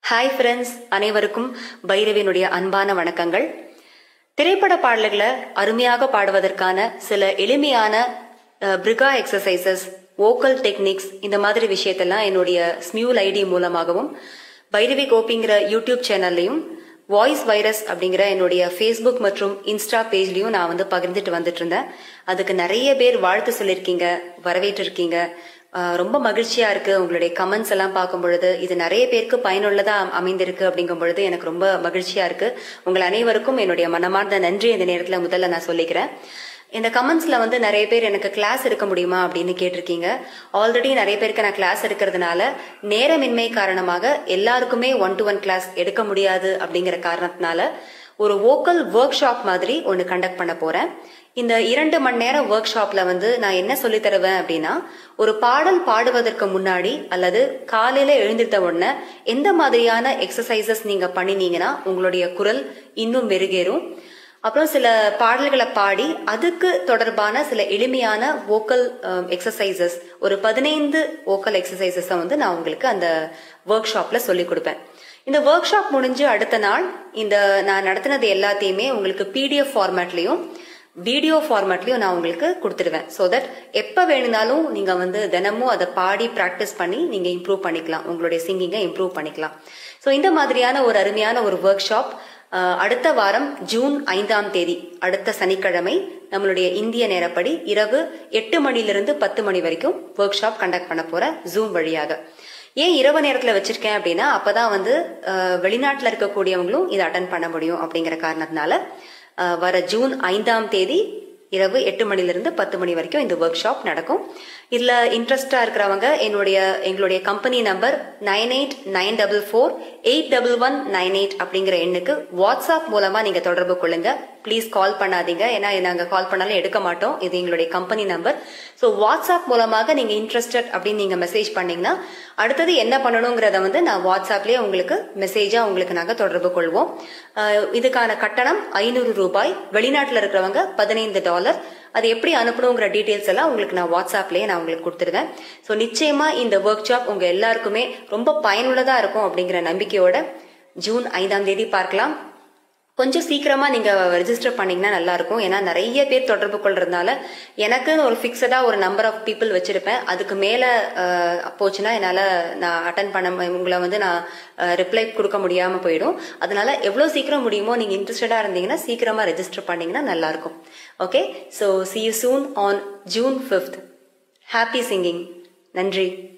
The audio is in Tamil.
ஹாய் ஃப்ரெண்ட்ஸ் அனைவருக்கும் பைரவினுடைய அன்பான வணக்கங்கள் திரைப்பட பாடல்களை அருமையாக பாடுவதற்கான சில எளிமையான பிரிகா எக்ஸசைசஸ் வோக்கல் டெக்னிக்ஸ் இந்த மாதிரி விஷயத்தெல்லாம் என்னுடைய ஸ்மியூல் ஐடி மூலமாகவும் பைரவி கோபிங்கிற யூடியூப் சேனல்லையும் வாய்ஸ் வைரஸ் அப்படிங்கிற என்னுடைய ஃபேஸ்புக் மற்றும் இன்ஸ்டா பேஜ்லயும் நான் வந்து பகிர்ந்துட்டு வந்துட்டு இருந்தேன் அதுக்கு நிறைய பேர் வாழ்த்து சொல்லியிருக்கீங்க வரவேற்றிருக்கீங்க ஆஹ் ரொம்ப மகிழ்ச்சியா இருக்கு உங்களுடைய கமெண்ட்ஸ் எல்லாம் பார்க்கும் பொழுது இது நிறைய பேருக்கு பயனுள்ளதா அமைந்திருக்கு அப்படிங்கும் பொழுது எனக்கு ரொம்ப மகிழ்ச்சியா இருக்கு உங்கள் அனைவருக்கும் என்னுடைய மனமார்ந்த நன்றி இந்த நேரத்துல முதல்ல நான் சொல்லிக்கிறேன் இந்த கமெண்ட்ஸ்ல வந்து நிறைய பேர் எனக்கு கிளாஸ் எடுக்க முடியுமா அப்படின்னு கேட்டிருக்கீங்க ஆல்ரெடி நிறைய பேருக்கு நான் கிளாஸ் எடுக்கிறதுனால நேரமின்மை காரணமாக எல்லாருக்குமே ஒன் டு ஒன் கிளாஸ் எடுக்க முடியாது அப்படிங்கிற காரணத்தினால ஒரு வோக்கல் ஒர்க் ஷாப் மாதிரி ஒன்று கண்டக்ட் பண்ண போறேன் இந்த இரண்டு மணி நேரம் ஒர்க் ஷாப்ல வந்து நான் என்ன சொல்லி தருவேன் அப்படின்னா ஒரு பாடல் பாடுவதற்கு முன்னாடி அல்லது காலையில எழுந்திருத்த உடனே எந்த மாதிரியான எக்ஸசைசஸ் நீங்க பண்ணினீங்கன்னா உங்களுடைய குரல் இன்னும் மெருகேறும் அப்புறம் சில பாடல்களை பாடி அதுக்கு தொடர்பான சில எளிமையான வோக்கல் எக்ஸசைசஸ் ஒரு பதினைந்து வோக்கல் எக்ஸசைசஸ் வந்து நான் உங்களுக்கு அந்த ஒர்க் ஷாப்ல சொல்லி கொடுப்பேன் இந்த ஒர்க் ஷாப் முடிஞ்சு அடுத்த நாள் இந்த நான் நடத்தினது எல்லாத்தையுமே உங்களுக்கு பிடிஎஃப் ஃபார்மேட்லயும் வீடியோ ஃபார்மேட்லயும் நான் உங்களுக்கு கொடுத்துருவேன் ஸோ தட் எப்போ வேணுனாலும் நீங்க வந்து தினமும் அதை பாடி ப்ராக்டிஸ் பண்ணி நீங்க இம்ப்ரூவ் பண்ணிக்கலாம் உங்களுடைய சிங்கிங்கை இம்ப்ரூவ் பண்ணிக்கலாம் ஸோ இந்த மாதிரியான ஒரு அருமையான ஒரு ஒர்க் ஷாப் அடுத்த வாரம் ஜூன் ஐந்தாம் தேதி அடுத்த சனிக்கிழமை நம்மளுடைய இந்திய நேரப்படி இரவு எட்டு மணிலிருந்து பத்து மணி வரைக்கும் ஒர்க் ஷாப் கண்டக்ட் பண்ண போற ஜூம் வழியாக ஏன் இரவு நேரத்துல வச்சிருக்கேன் அப்படின்னா அப்பதான் வந்து வெளிநாட்டுல இருக்கக்கூடியவங்களும் இதை அட்டன் பண்ண முடியும் அப்படிங்கிற காரணத்தினால வர ஜூன் ஐந்தாம் தேதி இரவு எட்டு மணிலிருந்து பத்து மணி வரைக்கும் இந்த ஒர்க் ஷாப் நடக்கும் இதுல இன்ட்ரெஸ்டா இருக்கிறவங்க என்னுடைய எங்களுடைய company number nine eight nine double four eight double one nine eight அப்படிங்கிற எண்ணுக்கு வாட்ஸ்அப் மூலமா நீங்க தொடர்பு கொள்ளுங்க ப்ளீஸ் கால் பண்ணாதீங்க ஏன்னா நாங்க கால் பண்ணாலும் எடுக்க மாட்டோம் இது எங்களுடைய கம்பெனி நம்பர் ஸோ வாட்ஸ்அப் மூலமாக நீங்க இன்ட்ரெஸ்டட் அப்படின்னு நீங்க மெசேஜ் பண்ணீங்கன்னா அடுத்தது என்ன பண்ணணுங்கிறத வந்து நான் வாட்ஸ்அப்லயே உங்களுக்கு மெசேஜா உங்களுக்கு நாங்க தொடர்பு கொள்வோம் இதுக்கான கட்டணம் ஐநூறு ரூபாய் வெளிநாட்டுல இருக்கிறவங்க பதினைந்து டாலர் அது எப்படி அனுப்பணுங்கிற டீட்டெயில்ஸ் எல்லாம் உங்களுக்கு நான் வாட்ஸ்அப்லயே நான் உங்களுக்கு கொடுத்துருவேன் ஸோ நிச்சயமா இந்த ஒர்க் ஷாப் உங்க எல்லாருக்குமே ரொம்ப பயனுள்ளதா இருக்கும் அப்படிங்கிற நம்பிக்கையோட ஜூன் ஐந்தாம் தேதி பார்க்கலாம் கொஞ்சம் சீக்கிரமா நீங்க ரெஜிஸ்டர் பண்ணீங்கன்னா நல்லா இருக்கும் ஏன்னா நிறைய பேர் தொடர்பு கொள்றதுனால எனக்குன்னு ஒரு ஃபிக்ஸடா ஒரு நம்பர் ஆஃப் பீப்புள் வச்சிருப்பேன் அதுக்கு மேல போச்சுன்னா என்னால நான் அட்டன் பண்ண உங்களை வந்து நான் ரிப்ளை கொடுக்க முடியாம போயிடும் அதனால எவ்வளவு சீக்கிரம் முடியுமோ நீங்க இன்ட்ரெஸ்டடா இருந்தீங்கன்னா சீக்கிரமா ரெஜிஸ்டர் பண்ணீங்கன்னா நல்லா இருக்கும் okay so see you soon on June fifth happy singing நன்றி